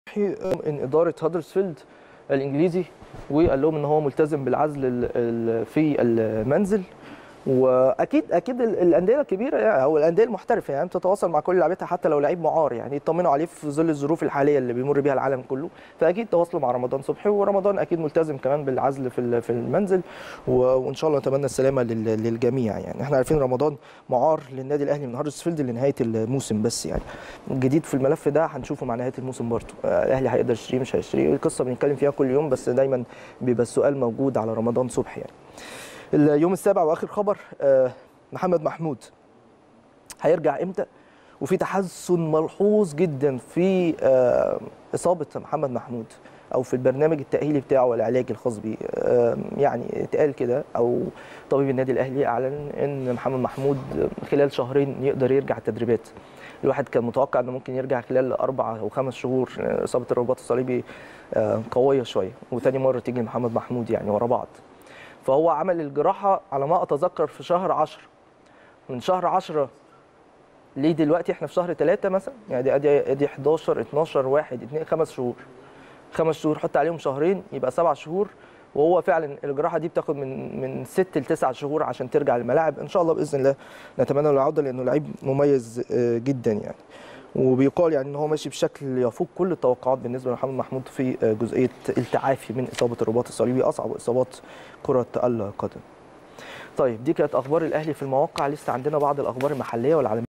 ان اداره هدرسفيلد الانجليزي وقال لهم ان هو ملتزم بالعزل ال- ال- في المنزل واكيد اكيد ال- الانديه الكبيره يعني او الانديه المحترفه يعني بتتواصل مع كل لعيبتها حتى لو لعيب معار يعني يطمنوا عليه في ظل الظروف الحاليه اللي بيمر بيها العالم كله فاكيد تواصلوا مع رمضان صبحي ورمضان اكيد ملتزم كمان بالعزل في ال- في المنزل و- وان شاء الله نتمنى السلامه لل- للجميع يعني احنا عارفين رمضان معار للنادي الاهلي من هدرسفيلد لنهايه الموسم بس يعني الجديد في الملف ده هنشوفه مع نهايه الموسم برضه آه، الاهلي هيقدر يشتريه مش هيشتريه القصه بنتكلم فيها كل يوم بس دايما بيبقى السؤال موجود على رمضان صبحي يعني اليوم السابع واخر خبر آه، محمد محمود هيرجع امتى وفي تحسن ملحوظ جدا في آه، اصابه محمد محمود او في البرنامج التاهيلي بتاعه والعلاجي الخاص بيه آه، يعني اتقال كده او طبيب النادي الاهلي اعلن ان محمد محمود خلال شهرين يقدر يرجع التدريبات الواحد كان متوقع انه ممكن يرجع خلال اربع او خمس شهور آه، اصابه الرباط الصليبي آه، قويه شويه وتاني مره تيجي لمحمد محمود يعني ورا بعض فهو عمل الجراحه على ما اتذكر في شهر 10 من شهر 10 ليه دلوقتي احنا في شهر 3 مثلا يعني دي ادي ادي 11 12 1 2 خمس شهور خمس شهور حط عليهم شهرين يبقى سبع شهور وهو فعلا الجراحه دي بتاخد من من ست لتسع شهور عشان ترجع الملاعب ان شاء الله باذن الله نتمنى له العوده لانه لعيب مميز آه، جدا يعني وبيقال يعني ان هو ماشي بشكل يفوق كل التوقعات بالنسبه لمحمد محمود في آه، جزئيه التعافي من اصابه الرباط الصليبي اصعب اصابات كره القدم. طيب دي كانت اخبار الاهلي في المواقع لسه عندنا بعض الاخبار المحليه والعالميه